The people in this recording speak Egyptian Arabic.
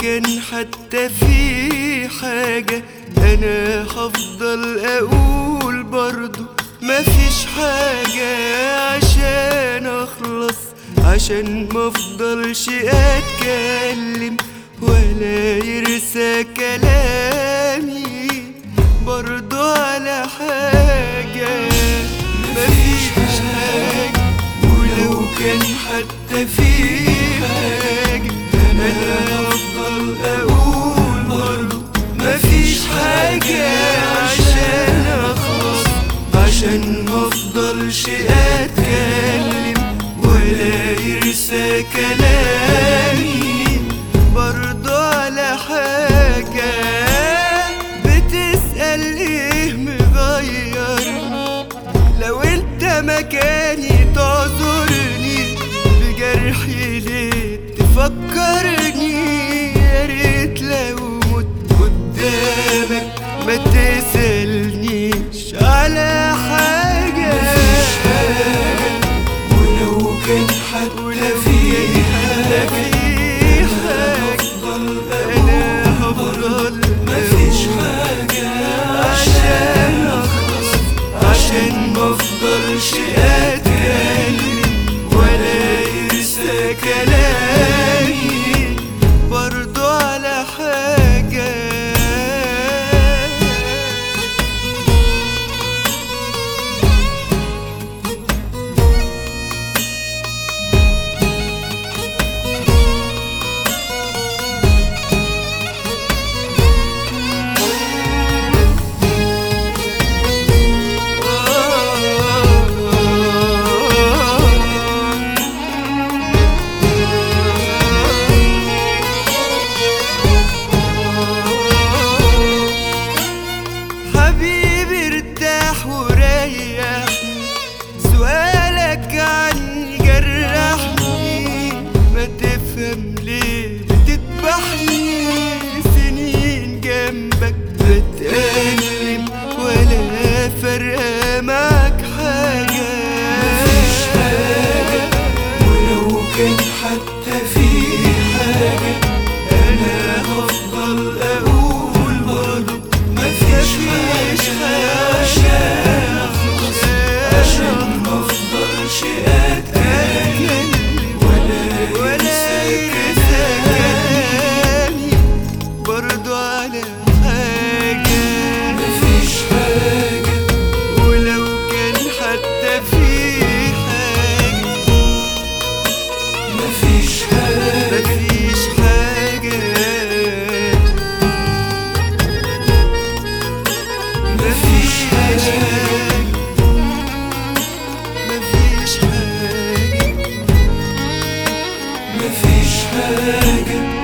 كان حتى في حاجة أنا هفضل أقول برضو مفيش حاجة عشان أخلص عشان مفضلش أتكلم ولا يرسى كلامي برضو على حاجة مفيش حاجة ولو كان حتى في حاجة أنا هفضل أقول برضو مفيش حاجة عشان أخلص عشان مفضلش أتكلم ولا يرسى كلامي برضو على حاجة بتسأل إيه مغير لو انت مكاني تعذرني بجرحي ليه تفكرني يا ريت لو مت قدامك ما تسألنيش على حاجة ولو كان حتى في حاجة أنا هفضل مفيش حاجة عشان أخلص عشان مفضلش أتكلم ولا يرسى كلامي برضو على حاجة حبيبي ارتاح وريحني سؤالك عني جرحني ما تفهم ليه بتذبحني سنين جنبك بتألم ولا فارقة معاك حاجة مفيش حاجة ولو كان حتى في حاجة أنا هفضل أقول برضه مفيش حاجة عشان أخلص عشان مفضلش أتكلم ولا ولا ينسى كلامي برضه على حاجة مفيش حاجة ولو كان حتى في حاجة مفيش حاجة مفيش حاجة مفيش حاجة مفيش حاجة مفيش حاجة